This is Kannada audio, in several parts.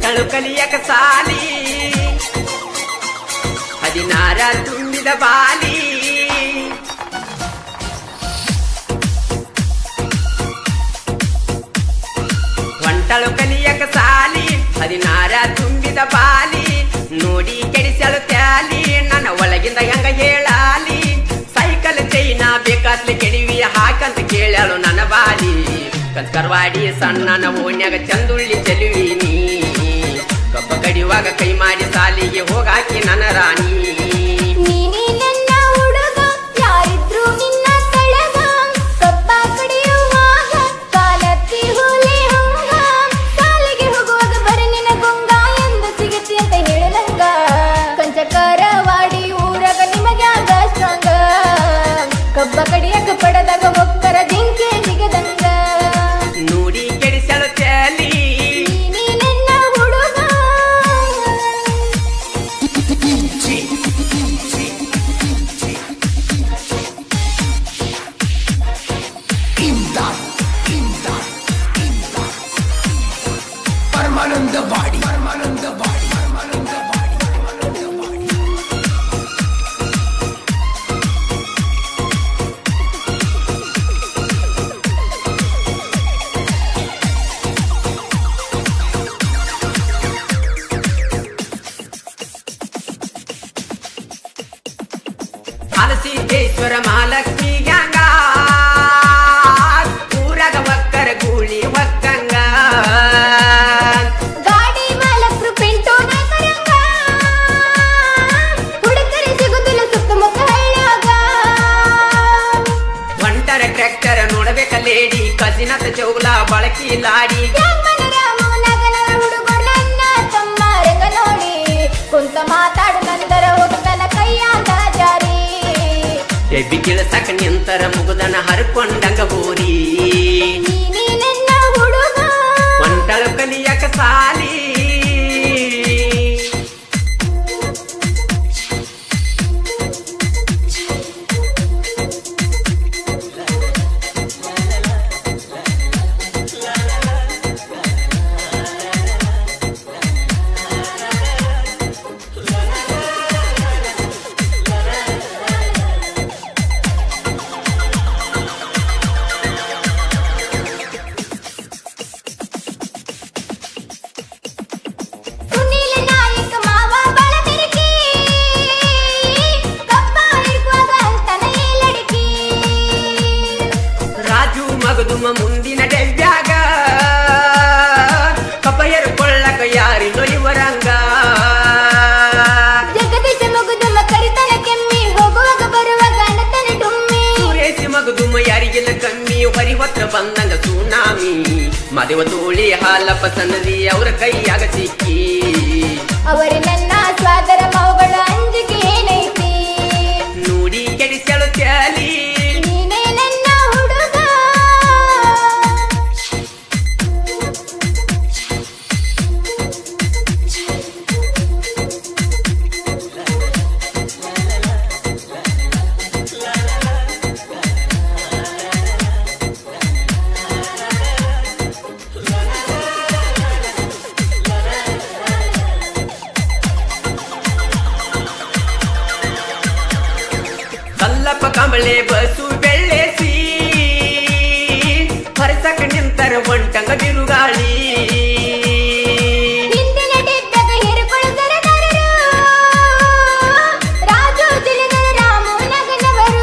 ಹೊಂಟಳು ಕಲಿಯಕ ಸಾಲಿ ಹದಿನಾರ ತುಂಬಿದ ಬಾಲಿ ಹೊಂಟಳು ಕಲಿಯಕ ಸಾಲಿ ಹದಿನಾರ ತುಂಬಿದ ಬಾಲಿ ನೋಡಿ ಕೆಡಿಸಲು ತ್ಯಾಲಿ ನನ್ನ ಒಳಗಿಂದ ಹೆಂಗ ಹೇಳಾಲಿ ಸೈಕಲ್ ಚೈನ ಬೇಕಾತ್ಲೆ ಕೆಡಿವಿ ಹಾಕಂತ ಕೇಳಲು ನನ್ನ ಬಾಲಿ ಕರ್ವಾಡಿ ಸಣ್ಣನ ಓಣ್ಯಾಗ ಚಂದುಳ್ಳಿ ಚೆಲುವಿನಿ ಕಬ್ಬ ಕಡಿಯುವಾಗ ಕೈ ಮಾಡಿ ಸಾಲಿಗೆ ಹೋಗಾಕಿ ನನ್ನ ರಾಣಿ ನೀನೇ ನನ್ನ ಹುಡುಗ ಯಾರಿದ್ರು ನಿನ್ನ ತಳಗ ಕಬ್ಬ ಕಡಿಯುವಾಗ ಕಾಲತ್ತಿ ಹುಲಿ ಹಂಗ ಕಾಲಿಗೆ ಹೋಗುವಾಗ ಬರೀ ನಿನ್ನ ಗೊಂಗ ಎಂದು ಸಿಗತಿ ಅಂತ ಹೇಳಲಂಗ ಕಂಚಕರವಾಡಿ ಊರಾಗ ನಿಮಗ್ಯಾಗ ಸ್ಟ್ರಾಂಗ ಕಬ್ಬ ಕಡಿಯಕ ಪಡದಾಗ ಒಕ್ಕರ ಜಿಂಕೆ ಜಿಗದಂಗ ನೋಡಿ ಕೆಡಿಸಲು ತ್ಯಾಲಿ ನೀನೇ ನನ್ನ ಹುಡುಗ ಪರಮಾನಂದ ಬಾಡಿ ಪರಮಾನಂದ ಬಾಡಿ ಪರಮಾನಂದ ಬಾಡಿ ಪರಮಾನಂದ ಬಾಡಿ ಹಲಸಿದ್ದೇಶ್ವರ ಮಹಾಲಕ್ಷ್ಮಿ ಗ್ಯಾಂಗ ಊರಾಗ ಒಕ್ಕರ ಗೂಳಿ ಒಕ್ಕಂಗ ಗಾಡಿ ಮಾಲಕ್ರು ಪಿಂಟು ನಾಯಕರಂಗ ಹುಡುಗರಿ ಸಿಗುದಿಲ್ಲ ಸುತ್ತಮುತ್ತ ಹಳ್ಳ್ಯಾಗ ಒಂಟರ ಟ್ರ್ಯಾಕ್ಟರ್ ನೋಡಬೇಕ ಲೇಡಿ ಕಸಿನತ ಚೌಲ ಬಳಕಿ ಲಾಡಿ ಯಾಮನ ರಾಮನಗರ ಹುಡುಗರು ನನ್ನ ತಮ್ಮ ರಂಗ ನೋಡಿ ಕುಂತ ಮಾತಾಡು ನಂದರ ಹೋಗ್ತಾನ ಕೈಯಾಗ ಜಾರಿ ಎಬ್ಬಿ ಕಿಳಸಕ ನಿಂತರ ಮುಗುದನ ಹರ್ಕೊಂಡಂಗ ಬೋರಿ ನೀನೇ ನನ್ನ ಹುಡುಗ ಒಂಟಳ ಕಲಿಯಕ ಸಾಲಿ ಸುನೀಲ ನಾಯಕ ಮಾವ ಬಳತಿರಿಕಿ ಕಪ್ಪ ಹಿಡ್ಕುವಾಗ ಅಂತಾನ ಈ ಲಡಿಕಿ ರಾಜು ಮಗದುಮ ಮುಂದಿನ ಡೆವ್ಯಾಗ ಕಪಯರು ಕೊಳ್ಳಕ ಯಾರಿಲ್ಲೋ ಇವರಂಗ ಜಗದೀಶ ಮಗುದುಮ ಕರಿತನ ಕೆಮ್ಮಿ ಹೋಗುವಾಗ ಬರುವಾಗ ಅಣತನ ಡುಮ್ಮಿ ಸುರೇಶಿ ಮಗದುಮ ಯಾರಿಗೆಲ್ಲ ಕಮ್ಮಿ ಹೊರಿವತ್ರ ಬಂದಂಗ ಸುನಾಮಿ ಮದುವ ತೋಳಿ ಹಾಲಪ್ಪ ಸನ್ನದಿ ಅವರ ಕೈಯಾಗ ಸಿಕ್ಕಿ ಅವರು ನನ್ನ ಸ್ವಾದರ ಮಾವುಗಳ ಅಂಜಿಕೆ ಏನೈತಿ ನೋಡಿ ಕೆಡಿಸಲು ತ್ಯಾಲಿ ನೀನೇ ನನ್ನ ಹುಡುಗ ಕಲ್ಲಪ್ಪ ಕಂಬಳೆ ಬಸು ಬೆಳ್ಳೆಸಿ ಹೊರಸಕ ನಿಂತರ ಒಂಟಂಗ ಬಿರುಗಾಳಿ ಹಿಂದಿನ ಡಿಬ್ಬಗ ಹಿರುಕೊಳು ಸರದಾರರು ರಾಜು ತಿಳಿದರು ರಾಮು ನಗನವರು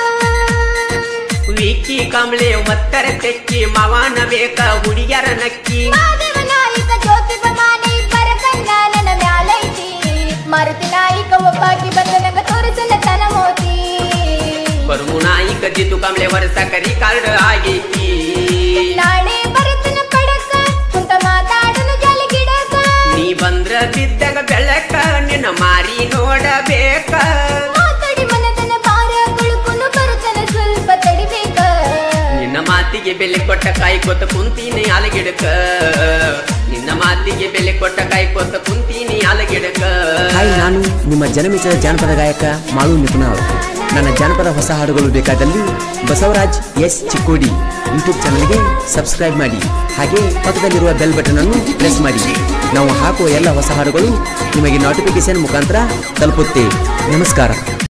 ವಿಕ್ಕಿ ಕಂಬಳೆ ಒತ್ತರ ತೆಕ್ಕಿ ಮವಾನ ಬೇಕ ಹುಡುಗ್ಯರ ನಕ್ಕಿ ಮಾದೇವ ನಾಯಕ ಜ್ಯೋತಿ ಬಮಾನಿ ಇಬ್ಬರ ಕಣ್ಣ ನನ್ನ ಮ್ಯಾಲೈತಿ ಮಾರುತಿ ನಾಯಕ ಒಬ್ಬಾಕಿ ಬಂದು ನಂಗ ತೋರಿಸಲ ತನ ಮೋತಿ ಬರುಮು ನಾಯಿಕ ಜಿದ್ದು ಕಂಬಳೆ ವರ್ಷ ಕರಿ ಕಾರ್ಡ್ ಆಗೈತಿ ನಾಳೆ ಬರುತ್ತನ ಪಡಕ ಕುಂತ ಮಾತಾಡನು ಜಲ ಗಿಡಕ ನೀ ಬಂದ್ರ ಬಿದ್ದಾಗ ಬೆಳಕ ನಿನ್ನ ಮಾರಿ ನೋಡಬೇಕ ಮಾತಾಡಿ ಮನದನ ಭಾರ ಕುಳುಕುನು ಬರುತ್ತನ ಸ್ವಲ್ಪ ತಡಿಬೇಕ ನಿನ್ನ ಮಾತಿಗೆ ಬೆಲೆ ಕೊಟ್ಟ ಕಾಯ್ಕೊತ ಕುಂತೀನಿ ಆಲಗಿಡಕ ನಿನ್ನ ಮಾತಿಗೆ ಬೆಲೆ ಕೊಟ್ಟ ಕಾಯ್ಕೊತ ಕುಂತೀನಿ ಆಲಗಿಡಕ ಹಾಯ್ ನಾನು ನಿಮ್ಮ ಜನಮಿತ ಜಾನಪದ ಗಾಯಕ ಮಾಳು ನಿಪುಣಾಳ್ ನನ್ನ ಜಾನಪದ ಹೊಸ ಹಾಡುಗಳು ಬೇಕಾದಲ್ಲಿ ಬಸವರಾಜ್ ಎಸ್ ಚಿಕ್ಕೋಡಿ ಯೂಟ್ಯೂಬ್ ಚಾನಲ್ಗೆ ಸಬ್ಸ್ಕ್ರೈಬ್ ಮಾಡಿ ಹಾಗೆ ಪಕ್ಕದಲ್ಲಿರುವ ಬೆಲ್ ಬಟನ್ ಅನ್ನು ಪ್ರೆಸ್ ಮಾಡಿ ನಾವು ಹಾಕುವ ಎಲ್ಲ ಹೊಸ ಹಾಡುಗಳು ನಿಮಗೆ ನೋಟಿಫಿಕೇಶನ್ ಮುಖಾಂತರ ತಲುಪುತ್ತೆ ನಮಸ್ಕಾರ